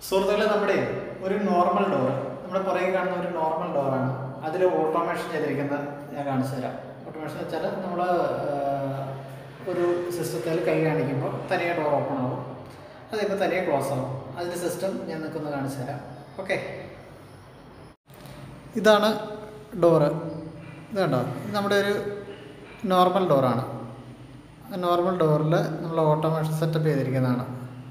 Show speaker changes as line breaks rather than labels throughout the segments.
സുഹൃത്തുക്കളെ നമ്മുടെ ഒരു നോർമൽ ഡോർ നമ്മുടെ പുറകെ കാണുന്ന ഒരു നോർമൽ ഡോറാണ് അതിൽ ഓട്ടോമേഷൻ ചെയ്തിരിക്കുന്നത് ഞാൻ കാണിച്ചു തരാം ഓട്ടോമേഷൻ വെച്ചാൽ നമ്മൾ ഒരു സിസ്റ്റത്തിൽ കൈ കാണിക്കുമ്പോൾ തനിയെ ഡോർ ഓപ്പൺ ആവും അതിപ്പോൾ തനിയെ ക്ലോസ് ആവും അതിൻ്റെ സിസ്റ്റം ഞാൻ നിൽക്കൊന്ന് കാണിച്ചു തരാം ഓക്കെ ഇതാണ് ഡോറ് ഇത് കണ്ടോ ഇത് നമ്മുടെ ഒരു നോർമൽ ഡോറാണ് നോർമൽ ഡോറിൽ നമ്മൾ ഓട്ടോമേഷൻ സെറ്റപ്പ് ചെയ്തിരിക്കുന്നതാണ്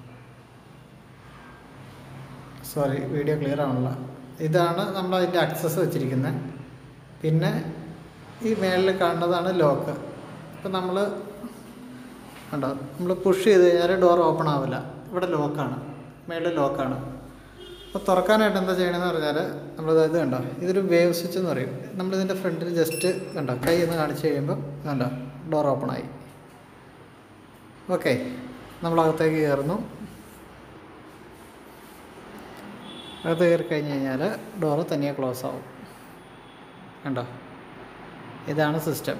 സോറി വീഡിയോ ക്ലിയർ ആണല്ല ഇതാണ് നമ്മൾ അതിൻ്റെ അക്സസ് വെച്ചിരിക്കുന്നത് പിന്നെ ഈ മേളിൽ കാണുന്നതാണ് ലോക്ക് ഇപ്പം നമ്മൾ കണ്ടോ നമ്മൾ പുഷ് ചെയ്ത് കഴിഞ്ഞാൽ ഡോർ ഓപ്പൺ ആവില്ല ഇവിടെ ലോക്കാണ് മേളിൽ ലോക്കാണ് അപ്പോൾ തുറക്കാനായിട്ട് എന്താ ചെയ്യണമെന്ന് പറഞ്ഞാൽ നമ്മൾ ഇത് കണ്ടോ ഇതൊരു വേവ് സ്വിച്ച് എന്ന് പറയും നമ്മളിതിൻ്റെ ഫ്രണ്ടിൽ ജസ്റ്റ് കണ്ടോ കൈ ഒന്ന് കാണിച്ച് കഴിയുമ്പോൾ കണ്ടോ ഡോർ ഓപ്പൺ ആയി ഓക്കെ നമ്മൾ അകത്തേക്ക് കയറുന്നു അകത്ത് കയറി കഴിഞ്ഞ് കഴിഞ്ഞാൽ ഡോറ് തനിയെ ക്ലോസ് ആവും കണ്ടോ ഇതാണ് സിസ്റ്റം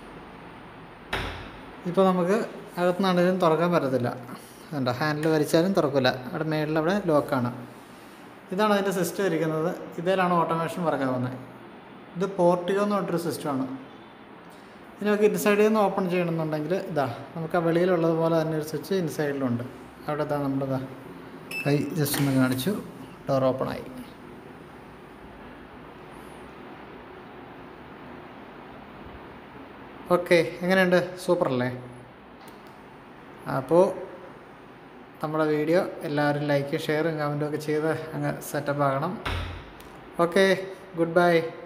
ഇപ്പോൾ നമുക്ക് അകത്തുനിന്നാണെങ്കിലും തുറക്കാൻ പറ്റത്തില്ല കണ്ടോ ഹാൻഡിൽ വലിച്ചാലും തുറക്കില്ല അവിടെ മേളിൽ അവിടെ ലോക്കാണ് ഇതാണ് അതിൻ്റെ സിസ്റ്റം ഇരിക്കുന്നത് ഇതിലാണ് ഓട്ടോമേഷൻ വർക്കാവുന്നത് ഇത് പോർട്ടിയോ എന്ന് പറഞ്ഞിട്ടൊരു സിസ്റ്റമാണ് ഇനി നമുക്ക് ഇൻസൈഡിൽ നിന്ന് ഓപ്പൺ ചെയ്യണമെന്നുണ്ടെങ്കിൽ ഇതാ നമുക്ക് ആ വെളിയിലുള്ളത് പോലെ തന്നെ ഒരു സ്വിച്ച് ഇൻസൈഡിലുണ്ട് അവിടെ ഇതാ നമ്മളിതാ കൈ ജസ്റ്റ് ഒന്ന് കാണിച്ചു ഡോർ ഓപ്പൺ ആയി ഓക്കെ എങ്ങനെയുണ്ട് സൂപ്പർ അല്ലേ അപ്പോൾ നമ്മുടെ വീഡിയോ എല്ലാവരും ലൈക്കും ഷെയറും കമൻറ്റും ഒക്കെ ചെയ്ത് അങ്ങ് സെറ്റപ്പ് ആകണം ഓക്കെ ഗുഡ് ബൈ